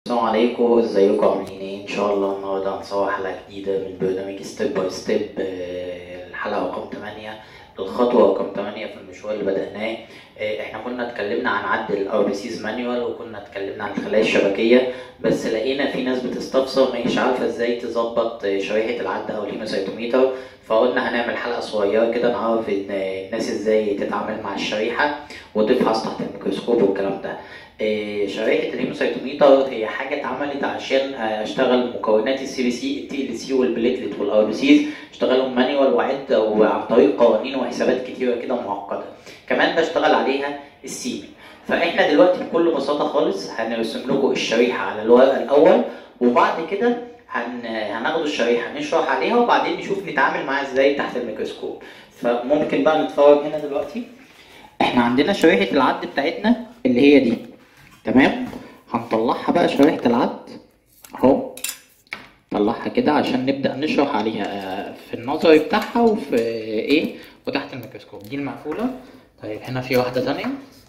السلام عليكم ازيكم عاملين ايه ان شاء الله النهارده هنصور حلقه جديده من برنامج ستيب باي ستيب الحلقه رقم 8 الخطوه رقم 8 في المشوار اللي بدأناه آه، احنا كنا اتكلمنا عن عد الار بي سيز مانيوال وكنا اتكلمنا عن الخلايا الشبكيه بس لقينا في ناس بتستفسر مش عارفه ازاي تظبط آه، شريحه العد او الهيموسيتوميتر فقلنا هنعمل حلقه صغيره كده نعرف إن- الناس ازاي تتعامل مع الشريحه وتفحص تحت الميكروسكوب والكلام ده آه، شريحه الهيموسيتوميتر هي حاجه اتعملت عشان آه، اشتغل مكونات السي بي سي التي ال سي والبليتلت والار بي سيز اشتغلهم مانيوال وعد وعن طريق قوانين وحسابات كتيره كده معقده كمان بشتغل عليها السيمن فاحنا دلوقتي بكل بساطه خالص هنرسم لكم الشريحه على الورق الاول وبعد كده هن... هناخد الشريحه نشرح عليها وبعدين نشوف نتعامل معاها ازاي تحت الميكروسكوب فممكن بقى نتفرج هنا دلوقتي احنا عندنا شريحه العد بتاعتنا اللي هي دي تمام هنطلعها بقى شريحه العد اهو نطلعها كده عشان نبدا نشرح عليها آه، في النظري بتاعها وفي ايه وتحت الميكروسكوب دي المقفوله طيب هنا في واحده تانية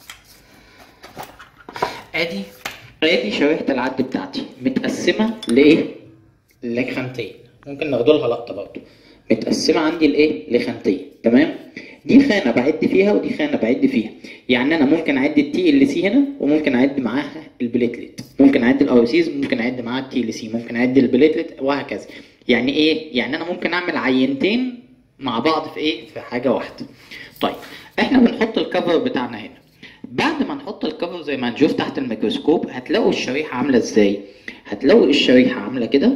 ادي ادي شريحه العد بتاعتي متقسمه لايه لخانتين ممكن ناخد لها لقطه برضه متقسمه عندي لايه لخانتين تمام دي خانه بعد فيها ودي خانه بعد فيها يعني انا ممكن اعد التي ال سي هنا وممكن اعد معاها البليتلت ممكن اعد الار سيز ممكن اعد معاها التي ال سي ممكن اعد البليتلت وهكذا يعني ايه يعني انا ممكن اعمل عينتين مع بعض في ايه في حاجه واحده طيب احنا بنحط الكفر بتاعنا هنا بعد ما نحط الكفر زي ما هنشوف تحت الميكروسكوب هتلاقوا الشريحه عامله ازاي هتلاقوا الشريحه عامله كده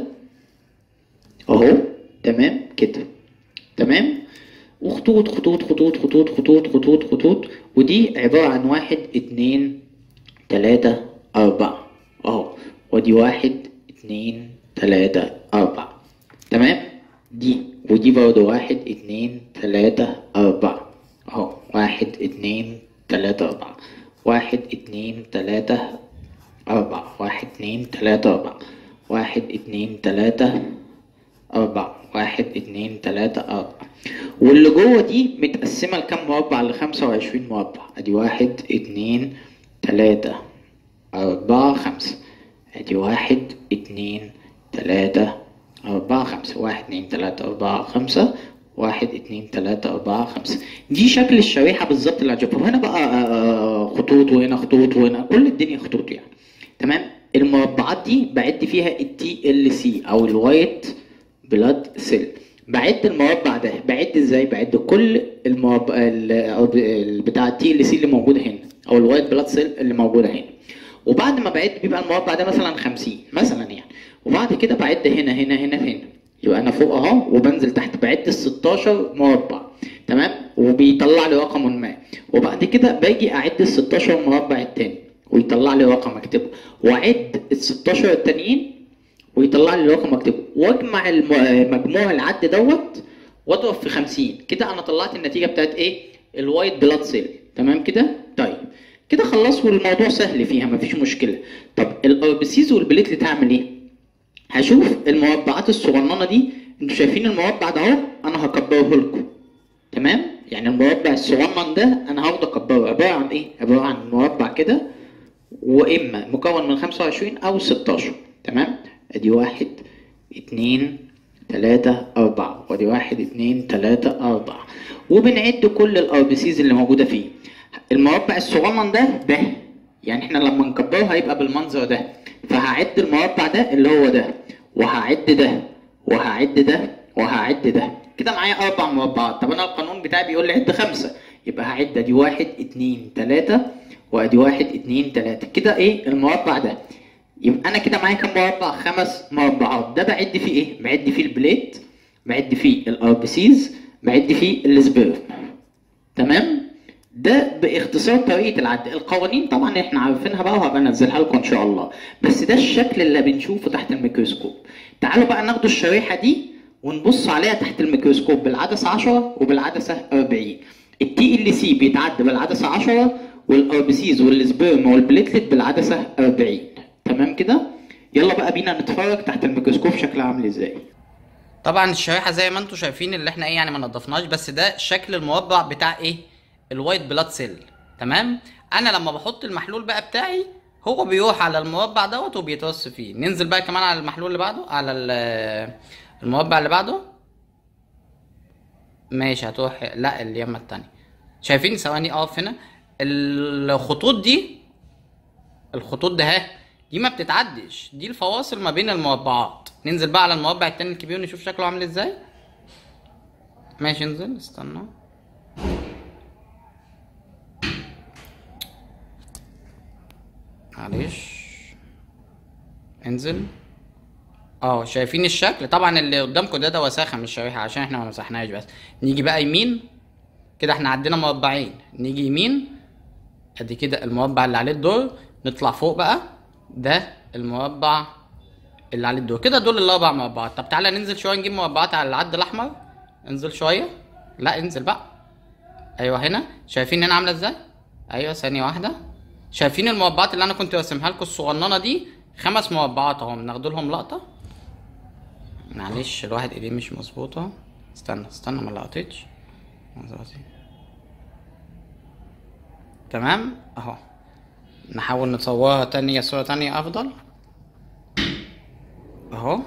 اهو تمام كده تمام وخطوط خطوط خطوط خطوط خطوط خطوط خطوط ودي عبارة عن واحد اتنين تلاتة أربعة أهو ودي واحد اتنين تلاتة أربعة تمام دي ودي برضه واحد اتنين تلاتة أربعة أهو واحد اتنين تلاتة أربعة واحد اتنين تلاتة أربعة واحد اتنين تلاتة أربعة واحد اتنين تلاتة أربعة واحد اتنين تلاتة أربعة واللي جوه دي متقسمة لكام مربع لخمسة وعشرين مربع أدي واحد اتنين تلاتة أربعة خمسة أدي واحد اتنين تلاتة أربعة خمسة واحد اتنين تلاتة أربعة خمسة واحد اتنين تلاتة أربعة خمسة دي شكل الشريحة بالظبط اللي هتشوفها وهنا بقى آه، خطوط وهنا خطوط وهنا كل الدنيا خطوط يعني تمام المربعات دي بعد فيها التي ال سي او الوايت بلاد سيل بعد المربع ده بعد ازاي بعد كل المربع ال- أو ال- بتاع التي ال سي اللي موجوده هنا او الوايت بلاد سيل اللي موجوده هنا وبعد ما بعد بيبقى المربع ده مثلا 50 مثلا يعني وبعد كده بعد هنا هنا هنا هنا يبقى انا فوق اهو وبنزل تحت بعد ال 16 مربع تمام وبيطلع لي رقم ما وبعد كده باجي اعد ال 16 مربع التاني ويطلع لي رقم اكتبه واعد ال 16 التانيين ويطلع لي الرقم اكتبه واجمع الم- مجموع العد دوت واضرب في 50 كده انا طلعت النتيجه بتاعت ايه الوايت بلاد سيل تمام كده طيب كده خلاص والموضوع سهل فيها مفيش مشكله طب الاربسيز والبليتلت هعمل ايه هشوف المربعات الصغننه دي انتوا شايفين المربع ده اهو انا هكبره لكم تمام يعني المربع الصغنن ده انا هاخده اكبره عباره عن ايه عباره عن مربع كده واما مكون من 25 او 16 تمام ادي واحد اتنين تلاتة أربعة وادي واحد اتنين تلاتة أربعة وبنعد كل الار بي سيز اللي موجودة فيه المربع الصغنن ده ده يعني احنا لما نكبره هيبقى بالمنظر ده فهعد المربع ده اللي هو ده وهعد ده وهعد ده وهعد ده كده معايا أربع مربعات طب أنا القانون بتاعي بيقول لي عد خمسة يبقى هعد ادي واحد اتنين تلاتة وادي واحد اتنين تلاتة كده ايه المربع ده يبقى انا كده معايا كام مربع خمس مربعات ده بعد فيه ايه بعد فيه البليت بعد فيه الار بي سيز بعد فيه السبيرم تمام ده باختصار طريقه العد القوانين طبعا احنا عارفينها بقى وهبقى انزلها لكم ان شاء الله بس ده الشكل اللي بنشوفه تحت الميكروسكوب تعالوا بقى ناخد الشريحه دي ونبص عليها تحت الميكروسكوب بالعدسه 10 وبالعدسه 40 التي ال سي بيتعد بالعدسه 10 والار بي سيز والسبيرم والبليتلت بالعدسه 40 تمام كده يلا بقى بينا نتفرج تحت الميكروسكوب شكلها عامل ازاي طبعا الشريحه زي ما انتم شايفين اللي احنا ايه يعني ما نضفناش بس ده شكل المربع بتاع ايه الوايت بلاد سيل تمام انا لما بحط المحلول بقى بتاعي هو بيروح على المربع دوت وبيترص فيه ننزل بقى كمان على المحلول اللي بعده على ال- المربع اللي بعده ماشي هتروح لا اليمة التانية شايفين ثواني اقف هنا الخطوط دي الخطوط ده اهي دي ما بتتعدش دي الفواصل ما بين المربعات ننزل بقى على المربع التاني الكبير نشوف شكله عامل ازاي ماشي انزل استنى معلش انزل اه شايفين الشكل طبعا اللي قدامكم ده ده وساخه مش شريحه عشان احنا ما مسحناش بس نيجي بقى يمين كده احنا عندنا مربعين نيجي يمين ادي كده المربع اللي عليه الدور نطلع فوق بقى ده المربع اللي عليه الدور كده دول الاربع مربعات طب تعالى ننزل شويه نجيب مربعات على العد الاحمر انزل شويه لا انزل بقى ايوه هنا شايفين هنا عامله ازاي ايوه ثانيه واحده شايفين المربعات اللي انا كنت راسمها لكم الصغننه دي خمس مربعات اهو ناخد لهم لقطه معلش الواحد ايديه مش مظبوطه استنى استنى ما لقطتش مظبوطة. تمام اهو نحاول نصورها تانية صورة تانية افضل اهو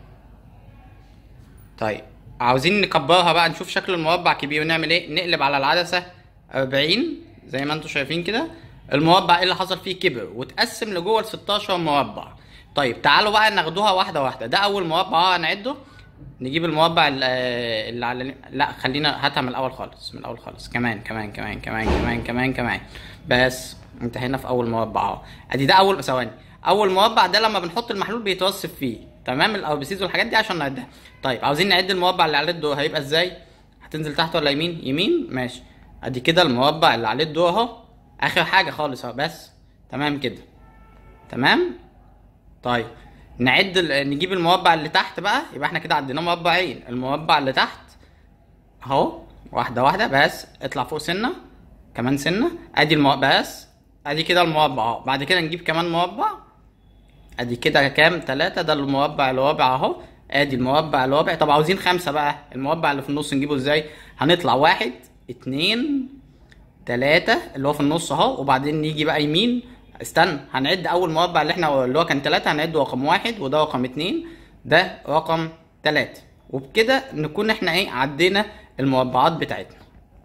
طيب عاوزين نكبرها بقى نشوف شكل المربع كبير ونعمل ايه نقلب على العدسة 40 زي ما انتم شايفين كده المربع ايه اللي حصل فيه كبر وتقسم لجوه ال 16 مربع طيب تعالوا بقى ناخدوها واحدة واحدة ده اول مربع اه هنعده نجيب المربع ال- آه، اللي على لا خلينا هاتها من الاول خالص من الاول خالص كمان كمان كمان كمان كمان كمان كمان بس انتهينا في اول مربع اهو ادي ده اول ثواني اول مربع ده لما بنحط المحلول بيتوصف فيه تمام الاربسيز والحاجات دي عشان نعدها طيب عاوزين نعد المربع اللي عليه الضوء هيبقى ازاي هتنزل تحت ولا يمين يمين ماشي ادي كده المربع اللي عليه الضوء اهو اخر حاجه خالص اهو بس تمام كده تمام طيب نعد ال- نجيب المربع اللي تحت بقى يبقى احنا كده عدينا مربعين المربع اللي تحت اهو واحده واحده بس اطلع فوق سنه كمان سنه ادي المربع بس ادي كده المربع اهو بعد كده نجيب كمان مربع ادي كده كام تلاتة ده المربع الرابع اهو ادي المربع الرابع طب عاوزين خمسة بقى المربع اللي في النص نجيبه ازاي هنطلع واحد اتنين تلاتة اللي هو في النص اهو وبعدين نيجي بقى يمين استنى هنعد اول مربع اللي احنا اللي هو كان تلاتة هنعد رقم واحد وده رقم اتنين ده رقم تلاتة وبكده نكون احنا ايه عدينا المربعات بتاعتنا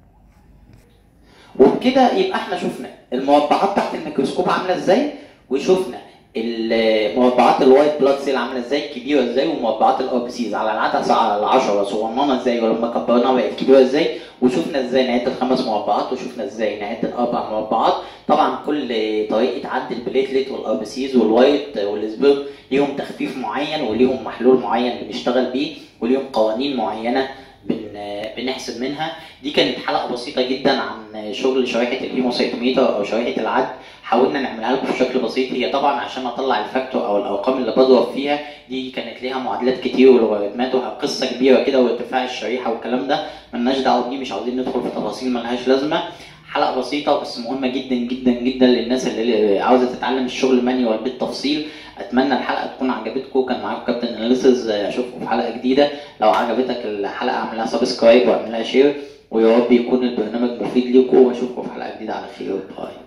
وبكده يبقى احنا شفنا المربعات تحت الميكروسكوب عامله ازاي وشفنا المربعات الوايت بلاد سيل عامله ازاي كبيره ازاي ومربعات الار بي سيز على العدسه على العشرة صغننه ازاي ولما كبرناها بقت كبيره ازاي وشفنا ازاي نعد الخمس مربعات وشفنا ازاي نعد الاربع مربعات طبعا كل طريقه عد البليتلت والار بي سيز والوايت والسبيرم ليهم تخفيف معين وليهم محلول معين بنشتغل بيه وليهم قوانين معينه بن بنحسب منها دي كانت حلقه بسيطه جدا عن شغل شريحه الهيموسيتوميتر او شريحه العد حاولنا نعملها لكم بشكل بسيط هي طبعا عشان اطلع الفاكتور او الارقام اللي بضرب فيها دي كانت ليها معادلات كتير ولوغاريتمات وقصه كبيره كده وارتفاع الشريحه والكلام ده ملناش دعوه بيه مش عاوزين ندخل في تفاصيل ملهاش لازمه حلقه بسيطه بس مهمه جدا جدا جدا للناس اللي عاوزه تتعلم الشغل مانيوال بالتفصيل اتمنى الحلقه تكون عجبتكم كان معاكم كابتن اناليسز اشوفكم في حلقه جديده لو عجبتك الحلقه اعمل لها سبسكرايب واعمل لها شير ويا رب يكون البرنامج مفيد لكم واشوفكم في حلقه جديده على خير باي